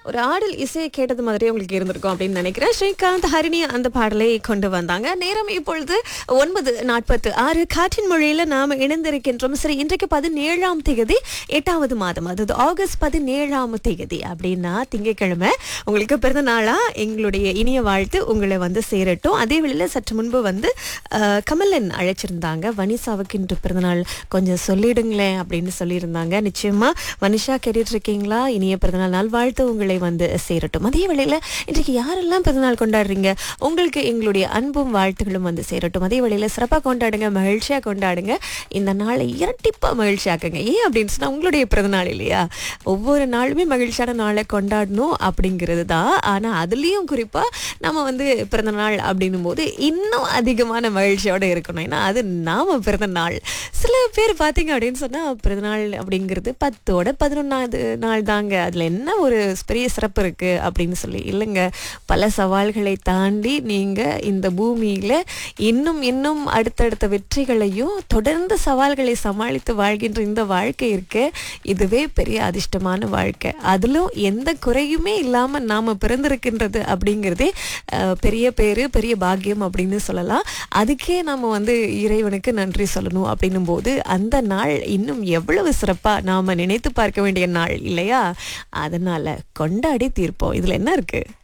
ஒரு ஆடல் இசையை கேட்டது மாதிரி உங்களுக்கு இருந்திருக்கும் அப்படின்னு நினைக்கிறேன் ஸ்ரீகாந்த் ஹரிணி அந்த பாடலை கொண்டு வந்தாங்க நேரம் இப்பொழுது ஒன்பது நாற்பத்து ஆறு காற்றின் மொழியில நாம இணைந்திருக்கின்றோம் சரி இன்றைக்கு பதினேழாம் தேதி எட்டாவது மாதம் அதாவது ஆகஸ்ட் பதினேழாம் தேதி அப்படின்னா திங்கட்கிழமை உங்களுக்கு பிறந்த நாளா எங்களுடைய இனிய வாழ்த்து உங்களை வந்து சேரட்டும் அதே வேளையில சற்று முன்பு வந்து அஹ், கமலன் அழைச்சிருந்தாங்க வனிசாவுக்கு இன்று பிறந்தநாள் கொஞ்சம் சொல்லிடுங்களேன் அப்படின்னு சொல்லியிருந்தாங்க நிச்சயமா வனிஷா கேட்டுட்டு இருக்கீங்களா இனிய பிறந்தநாள் நாள் வாழ்த்து உங்களை வந்து சேரட்டும் அதே வேளையில இன்றைக்கு யாரெல்லாம் பிறந்தநாள் கொண்டாடுறீங்க உங்களுக்கு எங்களுடைய அன்பும் வாழ்த்துகளும் வந்து சேரட்டும் அதே வேளையில சிறப்பா கொண்டாடுங்க மகிழ்ச்சியா கொண்டாடுங்க இந்த நாளை இரட்டிப்பா மகிழ்ச்சியாக்குங்க ஏன் அப்படின்னு சொன்னா உங்களுடைய பிறந்தநாள் இல்லையா ஒவ்வொரு நாளுமே மகிழ்ச்சியான நாளை கொண்டாடணும் அப்படிங்கிறது தான் ஆனா அதுலயும் குறிப்பா நம்ம வந்து பிறந்த நாள் அப்படின்னும் போது இன்னும் அதிகமான மகிழ்ச்சியோட இருக்கணும் ஏன்னா அது நாம பிறந்த நாள் சில பேர் பார்த்தீங்க அப்படின்னு சொன்னா பிறந்தநாள் அப்படிங்கிறது பத்தோட பதினொன்னாவது நாள் தாங்க அதுல என்ன ஒரு பெரிய சிறப்பு இருக்கு அப்படின்னு சொல்லி இல்லைங்க பல சவால்களை தாண்டி நீங்க இந்த பூமியில இன்னும் இன்னும் அடுத்தடுத்த வெற்றிகளையும் தொடர்ந்து சவால்களை சமாளித்து வாழ்கின்ற இந்த வாழ்க்கை இருக்கு இதுவே பெரிய அதிர்ஷ்டமான வாழ்க்கை அதிலும் எந்த குறையுமே இல்லாம நாம பிறந்திருக்கின்றது அப்படிங்கிறதே அஹ், பெரிய பேரு பெரிய பாக்கியம் அப்படின்னு சொல்லலாம் அதுக்கே நம்ம வந்து இறைவனுக்கு நன்றி சொல்லணும் அப்படின்னும் போது அந்த நாள் இன்னும் எவ்வளவு சிறப்பா நாம நினைத்து பார்க்க வேண்டிய நாள் இல்லையா அதனால கொண்டாடி தீர்ப்போம் இதுல என்ன இருக்கு